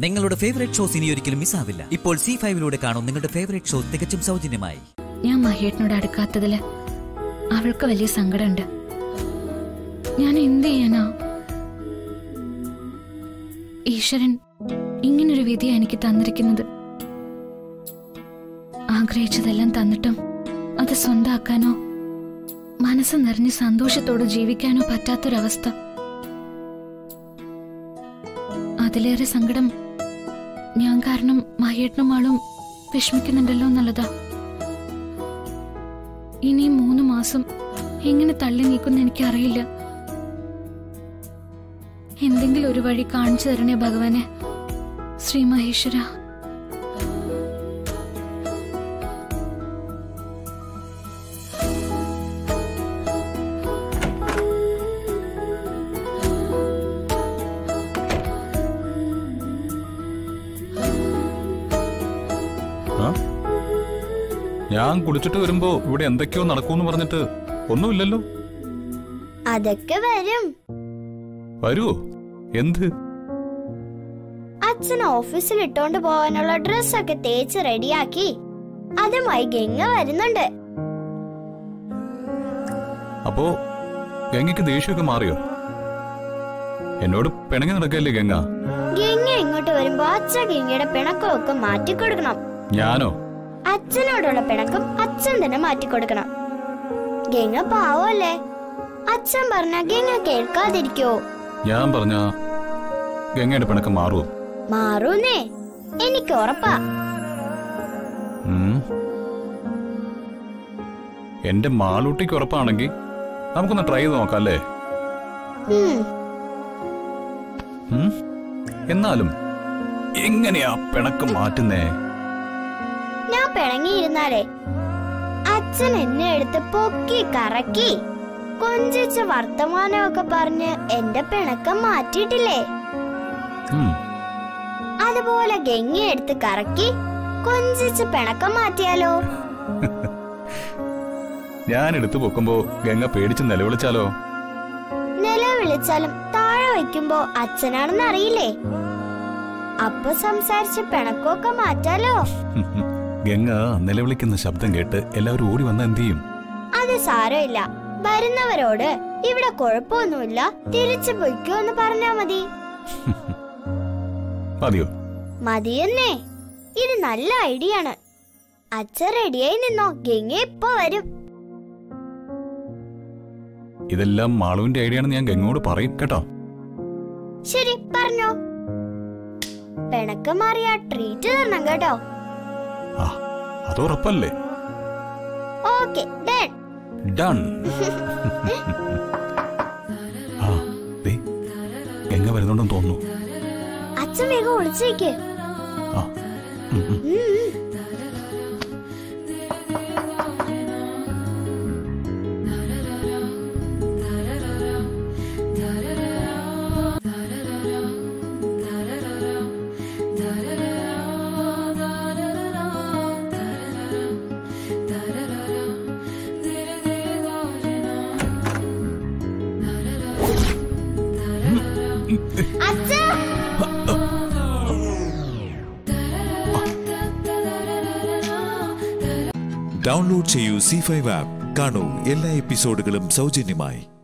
നിങ്ങളുടെ favourite shows ഇനി ഒരിക്കലും മിസ്സാവില്ല ഇപ്പോൾ സി ഫൈവിലൂടെ കാണും നിങ്ങളുടെ ഫേവറേറ്റ് ഷോ തികച്ചും സൗജന്യമായി ഞാൻ മഹേട്ടനോട് അടുക്കാത്തതില് അവൾക്ക് വലിയ സങ്കടമുണ്ട് ഞാൻ എന്ത് ചെയ്യാനാ ഈശ്വരൻ ഇങ്ങനൊരു വിധിയാ എനിക്ക് തന്നിരിക്കുന്നത് ആഗ്രഹിച്ചതെല്ലാം തന്നിട്ടും അത് സ്വന്താക്കാനോ മനസ്സ് നിറഞ്ഞ് സന്തോഷത്തോടെ ജീവിക്കാനോ പറ്റാത്തൊരവസ്ഥ അതിലേറെ സങ്കടം ഞാൻ കാരണം മഹേട്ടനും ആളും വിഷമിക്കുന്നുണ്ടല്ലോ എന്നുള്ളതാ ഇനി മൂന്ന് മാസം എങ്ങനെ തള്ളി നീക്കുന്ന എനിക്കറിയില്ല എന്തെങ്കിലും ഒരു വഴി കാണിച്ചു തരണേ ഭഗവാനെ ശ്രീ മഹേശ്വര ആ? ഞാൻ കുളിച്ചിട്ട് വരുമ്പോ ഇവിടെ എന്തൊക്കെയോ നടക്കൂന്ന് പറഞ്ഞിട്ട് ഒന്നുമില്ലല്ലോ അതൊക്കെ വരും വരുവോ എന്ത് അച്ഛൻ ഓഫീസിൽ ഇട്ടോണ്ട് പോകാനുള്ള ഡ്രസ്സൊക്കെ തേച്ച് റെഡിയാക്കി അതുമായി ഗംഗ വരുന്നുണ്ട് അപ്പോ ഗംഗയ്ക്ക് ദേഷ്യമൊക്കെ മാറിയോ എന്നോട് പിണങ്ങി നടക്കല്ലേ ഗംഗ ഗംഗ ഇങ്ങോട്ട് വരുമ്പോ അച്ഛൻ ഗംഗയുടെ പിണക്കമൊക്കെ മാറ്റിക്കൊടുക്കണം ഞാനോ അച്ഛനോടുള്ള പിണക്കം അച്ഛൻ തന്നെ മാറ്റിക്കൊടുക്കണം ഗംഗ പാവല്ലേ അച്ഛൻ പറഞ്ഞ ഗംഗ കേൾക്കാതിരിക്കോ ഞാൻ പറഞ്ഞ ഗംഗയുടെ പിണക്കം മാറുമോ മാറൂന്നേ എനിക്ക് ഉറപ്പാ ഉം. എന്റെ മാളൂട്ടിക്ക് ഉറപ്പാണെങ്കിൽ നമുക്കൊന്ന് ട്രൈ ചെയ്ത് നോക്കാം അല്ലേ ഉം. ഉം? എന്നാലും എങ്ങനെയാ പിണക്കം മാറ്റുന്നേ ഞാൻ പിണങ്ങിയിരുന്നാലേ അച്ഛൻ എന്നെ എടുത്ത് പൊക്കി കറക്കി കൊഞ്ചിച്ച് വർത്തമാനമൊക്കെ പറഞ്ഞ് എന്റെ പിണക്കം മാറ്റിയിട്ടില്ലേ ഉം. അതുപോലെ ഗംഗ എടുത്ത് കറക്കി കൊഞ്ചിച്ച് പിണക്കം മാറ്റിയാലോ ഞാൻ എടുത്തു പൊക്കുമ്പോ ഗംഗ പേടിച്ച് നിലവിളിച്ചാലോ നിലവിളിച്ചാലും താഴെ വയ്ക്കുമ്പോ അച്ഛനാണെന്ന് അറിയില്ലേ അപ്പൊ സംസാരിച്ച് പിണക്കമൊക്കെ മാറ്റാലോ ഗംഗ നിലവിളിക്കുന്ന ശബ്ദം കേട്ട് എല്ലാവരും ഓടി വന്ന എന്ത് ചെയ്യും അത് സാരമില്ല വരുന്നവരോട് ഇവിടെ കുഴപ്പമൊന്നുമില്ല തിരിച്ചു പൊയ്ക്കോ എന്ന് പറഞ്ഞാ മതി മതിയോ മതിയെന്നേ ഇത് നല്ല ഐഡിയ ആണ് അച്ഛൻ റെഡിയായി നിന്നോ ഗംഗ ഇപ്പൊ വരും ഇതെല്ലാം മാളുവിന്റെ ഐഡിയ ആണെന്ന് ഞാൻ ഗംഗോട് പറയും കേട്ടോ ശരി പറഞ്ഞോ പിണക്കം മാറിയ ട്രീറ്റ് തരണം കേട്ടോ ആ അത് ഉറപ്പല്ലേ ഓക്കെ ഡൺ ഡൺ ആ ദേ ഗംഗ വരുന്നുണ്ടെന്ന് തോന്നുന്നു അച്ഛൻ വേഗം ഒളിച്ചേക്ക് ആ ഉം, ഉം. അച്ഛാ ഡൗൺലോഡ് ചെയ്യൂ സി ഫൈവ് ആപ്പ് കാണൂ എല്ലാ എപ്പിസോഡുകളും സൗജന്യമായി